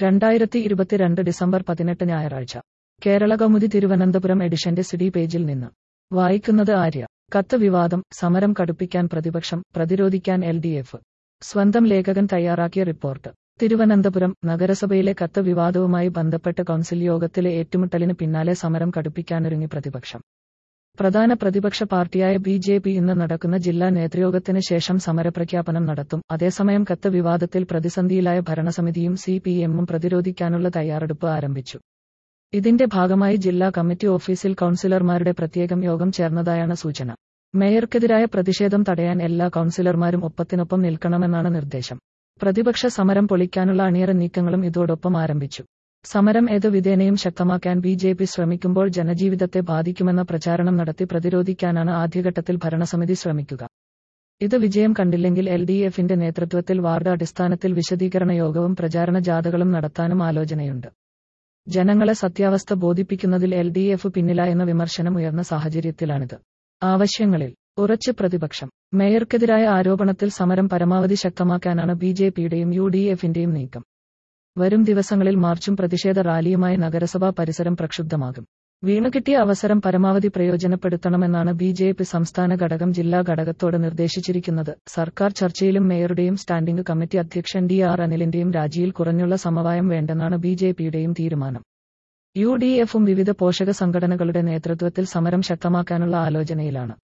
രണ്ടായിരത്തി ഇരുപത്തിരണ്ട് ഡിസംബർ പതിനെട്ട് ഞായറാഴ്ച കേരള കൗമുദി തിരുവനന്തപുരം എഡിഷന്റെ സിഡി പേജിൽ നിന്ന് വായിക്കുന്നത് ആര്യ കത്ത് വിവാദം സമരം കടുപ്പിക്കാൻ പ്രതിപക്ഷം പ്രതിരോധിക്കാൻ എൽ ഡി എഫ് സ്വന്തം ലേഖകൻ തയ്യാറാക്കിയ റിപ്പോർട്ട് തിരുവനന്തപുരം നഗരസഭയിലെ കത്ത് വിവാദവുമായി ബന്ധപ്പെട്ട് കൗൺസിൽ യോഗത്തിലെ ഏറ്റുമുട്ടലിന് പിന്നാലെ സമരം കടുപ്പിക്കാനൊരുങ്ങി പ്രതിപക്ഷം പ്രധാന പ്രതിപക്ഷ പാർട്ടിയായ ബി ജെ പി ഇന്ന് നടക്കുന്ന ജില്ലാ നേതൃയോഗത്തിന് ശേഷം സമരപ്രഖ്യാപനം നടത്തും അതേസമയം കത്ത് വിവാദത്തിൽ പ്രതിസന്ധിയിലായ ഭരണസമിതിയും സി പി എമ്മും പ്രതിരോധിക്കാനുള്ള തയ്യാറെടുപ്പ് ആരംഭിച്ചു ഇതിന്റെ ഭാഗമായി ജില്ലാ കമ്മിറ്റി ഓഫീസിൽ കൗൺസിലർമാരുടെ പ്രത്യേകം യോഗം ചേർന്നതായാണ് സൂചന മേയർക്കെതിരായ പ്രതിഷേധം തടയാൻ എല്ലാ കൗൺസിലർമാരും ഒപ്പത്തിനൊപ്പം നിൽക്കണമെന്നാണ് നിർദ്ദേശം പ്രതിപക്ഷ സമരം പൊളിക്കാനുള്ള അണിയറ നീക്കങ്ങളും ഇതോടൊപ്പം ആരംഭിച്ചു സമരം ഏതു വിധേനയും ശക്തമാക്കാൻ ബി ജെ പി ശ്രമിക്കുമ്പോൾ ജനജീവിതത്തെ ബാധിക്കുമെന്ന പ്രചാരണം നടത്തി പ്രതിരോധിക്കാനാണ് ആദ്യഘട്ടത്തിൽ ഭരണസമിതി ശ്രമിക്കുക ഇത് വിജയം കണ്ടില്ലെങ്കിൽ എൽ ഡി എഫിന്റെ നേതൃത്വത്തിൽ വാർഡ് അടിസ്ഥാനത്തിൽ വിശദീകരണ യോഗവും പ്രചാരണ ജാഥകളും നടത്താനും ആലോചനയുണ്ട് ജനങ്ങളെ സത്യാവസ്ഥ ബോധിപ്പിക്കുന്നതിൽ എൽ ഡി എഫ് പിന്നിലായെന്ന വിമർശനം ഉയർന്ന സാഹചര്യത്തിലാണിത് ആവശ്യങ്ങളിൽ ഉറച്ച് പ്രതിപക്ഷം മേയർക്കെതിരായ ആരോപണത്തിൽ സമരം പരമാവധി ശക്തമാക്കാനാണ് ബി ജെ പിയുടെയും യു ഡി എഫിന്റെയും നീക്കം വരും ദിവസങ്ങളിൽ മാർച്ചും പ്രതിഷേധ റാലിയുമായി നഗരസഭാ പരിസരം പ്രക്ഷുബ്ധമാകും വീണുകിട്ടിയ അവസരം പരമാവധി പ്രയോജനപ്പെടുത്തണമെന്നാണ് ബി ജെ പി സംസ്ഥാന ഘടകം ജില്ലാ ഘടകത്തോട് നിർദ്ദേശിച്ചിരിക്കുന്നത് സർക്കാർ ചർച്ചയിലും മേയറുടെയും സ്റ്റാൻഡിംഗ് കമ്മിറ്റി അധ്യക്ഷൻ ഡി ആർ അനിലിന്റെയും രാജിയിൽ കുറഞ്ഞുള്ള സമവായം വേണ്ടെന്നാണ് ബി ജെ പിയുടെയും തീരുമാനം യു ഡി എഫും വിവിധ പോഷക സംഘടനകളുടെ നേതൃത്വത്തിൽ സമരം ശക്തമാക്കാനുള്ള ആലോചനയിലാണ്